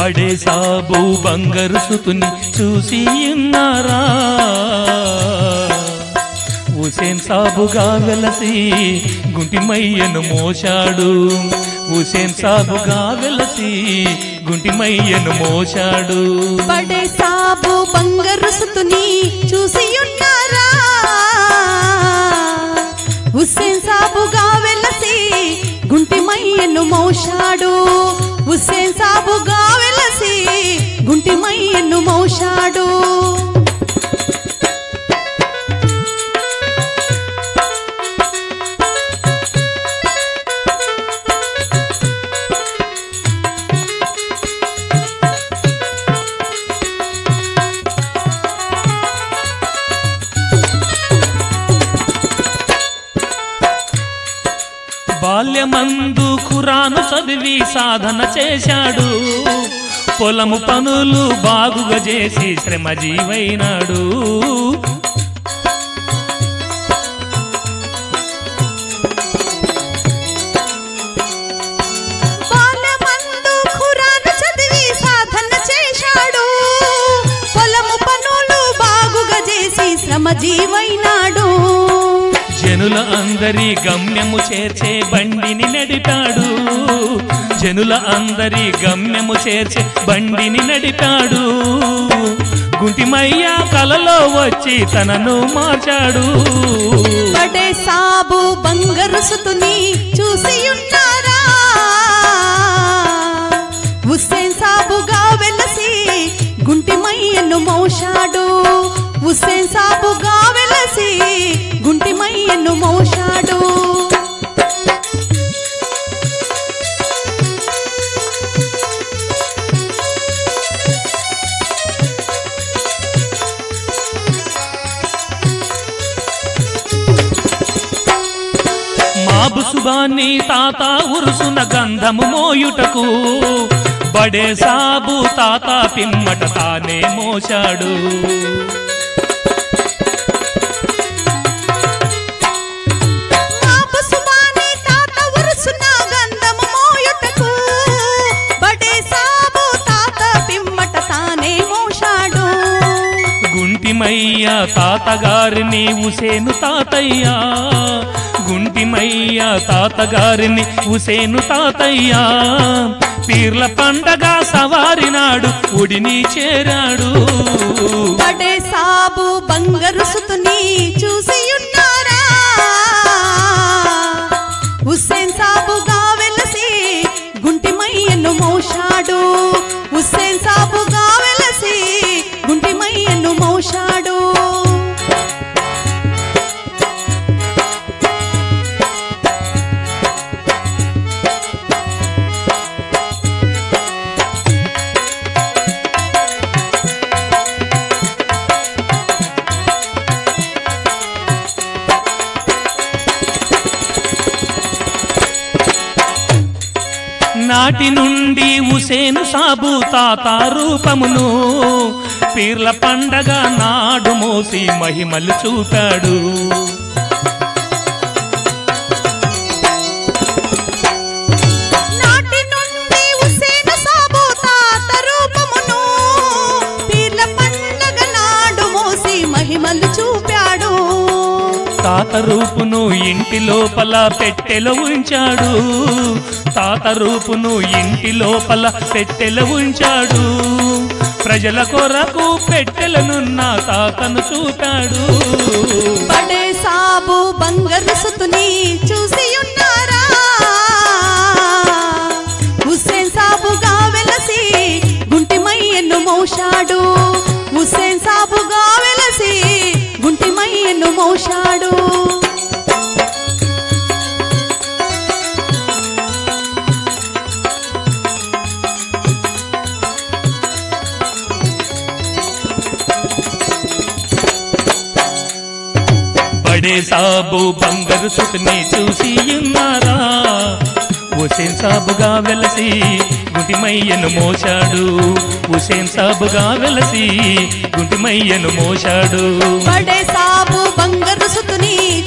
బడే సాబు బంగారు సుతుని చూసి ఉన్నారా హుసేన్ సాబుగా వెలసి గుంటిమయ్యను మోశాడు హుసేన్ సాబుగా వెలసి గుంటిమయ్యను మోశాడు బడే సాబు బంగారు సుతుని చూసి ఉన్నారా హుస్సేన్ సాబుగా వెలసి గుంటి మయ్యను మోశాడు హుస్సేన్ సాబుగా వెలసి గుంటి మయ్యను మోశాడు బాల్యమందు ఖురాను చదివి సాధన చేశాడు పొలము పనులు బాగుగా చేసి శ్రమజీవైనాడు బాల్యమందు ఖురాను చదివి సాధన చేశాడు పొలము పనులు బాగుగా చేసి శ్రమ జీవైనాడు జనుల అందరి గమ్యము చేర్చే బండిని నడిపాడు జనుల అందరి గమ్యము చేర్చే బండిని నడిపాడు గుంటిమయ్య కలలో వచ్చి తనను మార్చాడు బడే సాబు బంగారు సుతుని చూసి ఉన్నారా హుస్సేన్ సాబుగా వెలసి గుంటి మయ్యను మోశాడు హుస్సేన్ సాబుగా వెలసి గుంటి మయ్యను మోశాడు మాబు సుబాన్ని తాత ఉరుసున గంధము మోయుటకు బడే సాబు తాత పిమ్మట తానే మోశాడు మాపు సుబాని తాత ఉరుసున గంధము మోయుటకు బడే సాబు తాత పిమ్మట తానే మోశాడు గుంటిమయ్య తాతగారిని ఉసేను తాతయ్య గుంటిమయ్య తాతగారిని ఉసేను తాతయ్య పీర్ల పండగ సవారినాడు ఉడిని చేరాడు బడే సాబు బంగారు సుతుని చూసి ఉన్నారా హుస్సేన్ సాబుగా వెలసి గుంటి మయ్యను మోశాడు హుస్సేన్ సాబుగా వెలసి గుంటి మయ్యను మోశాడు నాటి నుండి ఉసేను సాబు తాత రూపమును పీర్ల పండగ నాడు మోసి మహిమలు చూపాడు నాటి నుండి హుస్సేన్ సాబు తాత రూపమును పీర్ల పండగ నాడు మోసి మహిమలు చూపాడు తాత రూపును ఇంటి లోపల పెట్టెలో ఉంచాడు తాత రూపును ఇంటి లోపల పెట్టెలో ఉంచాడు ప్రజల కొరకు పెట్టెలనున్న తాతను చూపాడు బడే సాబు బంగారు సుతుని చూసి ఉన్నారా హుస్సేన్ సాబుగా వెలసి గుంటి మయ్యను మోశాడు హుస్సేన్ సాబుగా వెలసి గుంటి మయ్యను మోశాడు బడే సాబు బంగారు సుతిని చూసి ఉన్నారా హుసేన్ సాబుగా వెలసి గుంటిమయ్యను మోశాడు హుసేన్ సాబుగా వెలసి గుంటిమయ్యను మోశాడు బడే సాబు బంగారు సుతుని